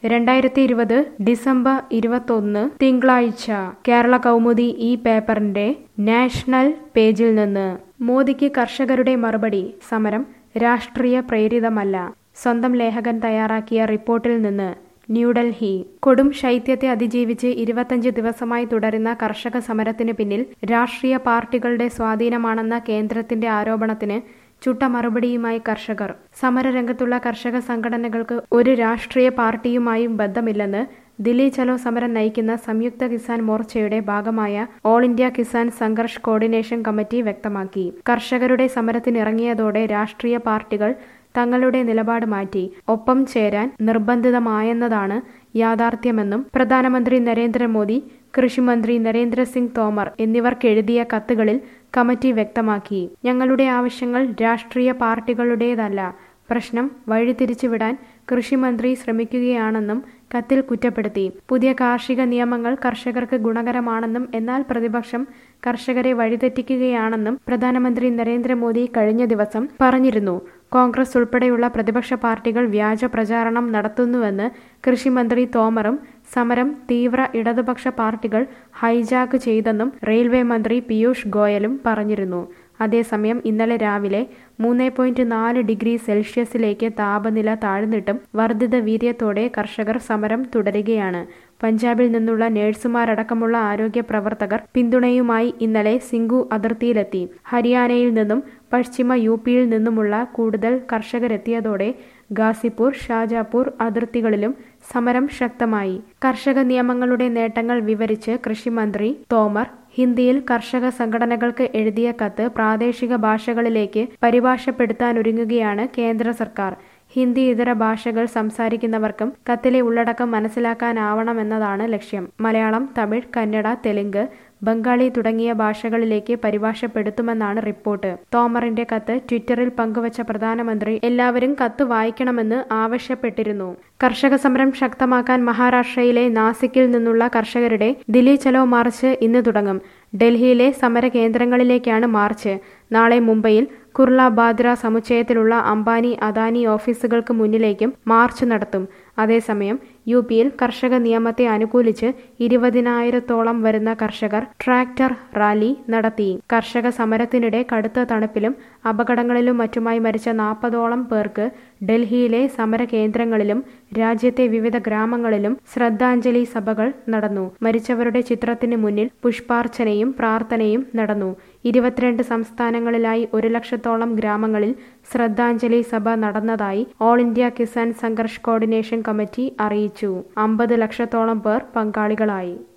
രണ്ടായിരത്തി ഇരുപത് ഡിസംബർ ഇരുപത്തൊന്ന് തിങ്കളാഴ്ച കേരള കൗമുദി ഈ പേപ്പറിന്റെ നാഷണൽ പേജിൽ നിന്ന് മോദിക്ക് കർഷകരുടെ മറുപടി സമരം രാഷ്ട്രീയ പ്രേരിതമല്ല സ്വന്തം ലേഖകൻ തയ്യാറാക്കിയ റിപ്പോർട്ടിൽ നിന്ന് ന്യൂഡൽഹി കൊടും ശൈത്യത്തെ അതിജീവിച്ച് ഇരുപത്തഞ്ച് ദിവസമായി തുടരുന്ന കർഷക സമരത്തിന് പിന്നിൽ രാഷ്ട്രീയ പാർട്ടികളുടെ സ്വാധീനമാണെന്ന കേന്ദ്രത്തിന്റെ ആരോപണത്തിന് ചുട്ട മറുപടിയുമായി കർഷകർ സമരരംഗത്തുള്ള കർഷക സംഘടനകൾക്ക് ഒരു രാഷ്ട്രീയ പാർട്ടിയുമായും ബന്ധമില്ലെന്ന് ദില്ലി ചലോ സമരം നയിക്കുന്ന സംയുക്ത കിസാൻ മോർച്ചയുടെ ഭാഗമായ all India Kisan Sangharsh coordination committee വ്യക്തമാക്കി കർഷകരുടെ സമരത്തിനിറങ്ങിയതോടെ രാഷ്ട്രീയ പാർട്ടികൾ തങ്ങളുടെ നിലപാട് മാറ്റി ഒപ്പം ചേരാൻ നിർബന്ധിതമായെന്നതാണ് യാഥാർത്ഥ്യമെന്നും പ്രധാനമന്ത്രി നരേന്ദ്രമോദി കൃഷിമന്ത്രി നരേന്ദ്രസിംഗ് തോമർ എന്നിവർക്കെഴുതിയ കത്തുകളിൽ കമ്മിറ്റി വ്യക്തമാക്കി ഞങ്ങളുടെ ആവശ്യങ്ങൾ രാഷ്ട്രീയ പാർട്ടികളുടേതല്ല പ്രശ്നം വഴിതിരിച്ചുവിടാൻ കൃഷിമന്ത്രി ശ്രമിക്കുകയാണെന്നും കത്തിൽ കുറ്റപ്പെടുത്തി പുതിയ കാർഷിക നിയമങ്ങൾ കർഷകർക്ക് ഗുണകരമാണെന്നും എന്നാൽ പ്രതിപക്ഷം കർഷകരെ വഴിതെറ്റിക്കുകയാണെന്നും പ്രധാനമന്ത്രി നരേന്ദ്രമോദി കഴിഞ്ഞ ദിവസം പറഞ്ഞിരുന്നു കോൺഗ്രസ് ഉൾപ്പെടെയുള്ള പ്രതിപക്ഷ പാർട്ടികൾ വ്യാജ പ്രചാരണം നടത്തുന്നുവെന്ന് കൃഷിമന്ത്രി തോമറും സമരം തീവ്ര ഇടതുപക്ഷ പാർട്ടികൾ ഹൈജാക്ക് ചെയ്തെന്നും റെയിൽവേ മന്ത്രി പീയൂഷ് ഗോയലും പറഞ്ഞിരുന്നു അതേസമയം ഇന്നലെ രാവിലെ മൂന്ന് പോയിന്റ് നാല് ഡിഗ്രി സെൽഷ്യസിലേക്ക് താപനില താഴ്ന്നിട്ടും വർദ്ധിത വീര്യത്തോടെ കർഷകർ സമരം തുടരുകയാണ് പഞ്ചാബിൽ നിന്നുള്ള നഴ്സുമാരടക്കമുള്ള ആരോഗ്യ പ്രവർത്തകർ പിന്തുണയുമായി ഇന്നലെ സിംഗു അതിർത്തിയിലെത്തി ഹരിയാനയിൽ നിന്നും പശ്ചിമ യു പിയിൽ നിന്നുമുള്ള കൂടുതൽ കർഷകരെത്തിയതോടെ ഗാസിപൂർ ഷാജാപൂർ അതിർത്തികളിലും സമരം ശക്തമായി കർഷക നിയമങ്ങളുടെ നേട്ടങ്ങൾ വിവരിച്ച് കൃഷിമന്ത്രി തോമർ ഹിന്ദിയിൽ കർഷക സംഘടനകൾക്ക് എഴുതിയ കത്ത് പ്രാദേശിക ഭാഷകളിലേക്ക് പരിഭാഷപ്പെടുത്താനൊരുങ്ങുകയാണ് കേന്ദ്ര സർക്കാർ ഹിന്ദി ഇതര ഭാഷകൾ സംസാരിക്കുന്നവർക്കും കത്തിലെ ഉള്ളടക്കം മനസ്സിലാക്കാനാവണമെന്നതാണ് ലക്ഷ്യം മലയാളം തമിഴ് കന്നഡ തെലുങ്ക് ബംഗാളി തുടങ്ങിയ ഭാഷകളിലേക്ക് പരിഭാഷപ്പെടുത്തുമെന്നാണ് റിപ്പോർട്ട് തോമറിന്റെ കത്ത് ട്വിറ്ററിൽ പങ്കുവച്ച പ്രധാനമന്ത്രി എല്ലാവരും കത്ത് വായിക്കണമെന്ന് ആവശ്യപ്പെട്ടിരുന്നു കർഷക സമരം ശക്തമാക്കാൻ മഹാരാഷ്ട്രയിലെ നാസിക്കിൽ നിന്നുള്ള കർഷകരുടെ ദില്ലി ചലോ മാർച്ച് ഇന്ന് തുടങ്ങും ഡൽഹിയിലെ സമര കേന്ദ്രങ്ങളിലേക്കാണ് മാർച്ച് നാളെ മുംബൈയിൽ കുർള ബാദ്ര സമുച്ചയത്തിലുള്ള അംബാനി അദാനി ഓഫീസുകൾക്ക് മുന്നിലേക്കും മാർച്ച് നടത്തും അതേസമയം യു പിയിൽ കർഷക നിയമത്തെ അനുകൂലിച്ച് ഇരുപതിനായിരത്തോളം വരുന്ന കർഷകർ ട്രാക്ടർ റാലി നടത്തി കർഷക സമരത്തിനിടെ കടുത്ത തണുപ്പിലും അപകടങ്ങളിലും മറ്റുമായി മരിച്ച നാൽപ്പതോളം പേർക്ക് ഡൽഹിയിലെ സമര കേന്ദ്രങ്ങളിലും രാജ്യത്തെ വിവിധ ഗ്രാമങ്ങളിലും ശ്രദ്ധാഞ്ജലി സഭകൾ നടന്നു മരിച്ചവരുടെ ചിത്രത്തിന് മുന്നിൽ പുഷ്പാർച്ചനയും പ്രാർത്ഥനയും നടന്നു ഇരുപത്തിരണ്ട് സംസ്ഥാനങ്ങളിലായി ഒരു ലക്ഷത്തോളം ഗ്രാമങ്ങളിൽ ശ്രദ്ധാഞ്ജലി സഭ നടന്നതായി all India Kisan Sangharsh coordination committee അറിയിച്ചു അമ്പത് ലക്ഷത്തോളം പേർ പങ്കാളികളായി